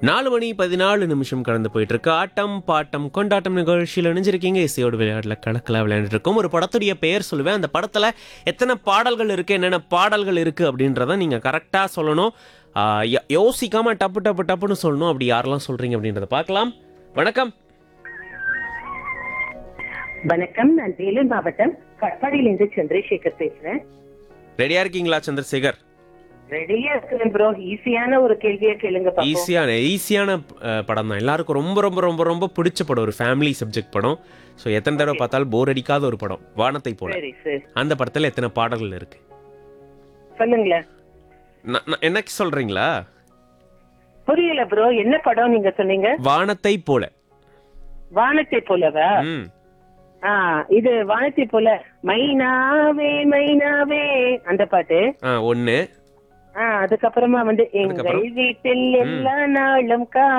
நாலு மணி பதினாலு நிமிஷம் கடந்து போயிட்டு இருக்கு ஆட்டம் பாட்டம் கொண்டாட்டம் நிகழ்ச்சியில் இணைஞ்சிருக்கீங்க இசையோடு விளையாடல கணக்கில் விளையாண்டுட்டு இருக்கோம் ஒரு படத்துடைய பெயர் சொல்லுவேன் அந்த படத்துல எத்தனை பாடல்கள் இருக்கு என்னென்ன பாடல்கள் இருக்கு அப்படின்றத நீங்க கரெக்டா சொல்லணும் ஆ, யோ- யோசிக்காம டப்பு டப்பு டப்புன்னு சொல்லணும் அப்படி யாரெல்லாம் சொல்றீங்க அப்படின்றத பார்க்கலாம் வணக்கம் வணக்கம் நான் வேலூர் மாவட்டம் கட்பாடியிலிருந்து சந்திரசேகர் பேசுறேன் ரெடியா இருக்கீங்களா சந்திரசேகர் ரெடியா இருக்கிறேன் ப்ரோ ஈஸியான ஒரு கேள்வியா கேளுங்க பாப்போம் ஈஸியான ஈஸியான படம் தான் எல்லாருக்கும் ரொம்ப ரொம்ப ரொம்ப ரொம்ப பிடிச்ச படம் ஒரு ஃபேமிலி சப்ஜெக்ட் படம் ஸோ எத்தனை தடவை பார்த்தாலும் போர் அடிக்காத ஒரு படம் வானத்தை போல சரி சரி அந்த படத்துல எத்தனை பாடல்கள் இருக்கு சொல்லுங்களேன் நான் நான் என்ன சொல்றீங்களா புரியல ப்ரோ என்ன படம் நீங்க சொன்னீங்க வானத்தை போல வானத்தை போலவா ம் ஆ இது வானத்தை போல மைனாவே மைனாவே அந்த பாட்டு ஆ ஒன்று ஆ அதுக்கப்புறமா வந்து எங்கள் அதுக்கப்புறம்? வீட்டில் எல்லா நாளும் கா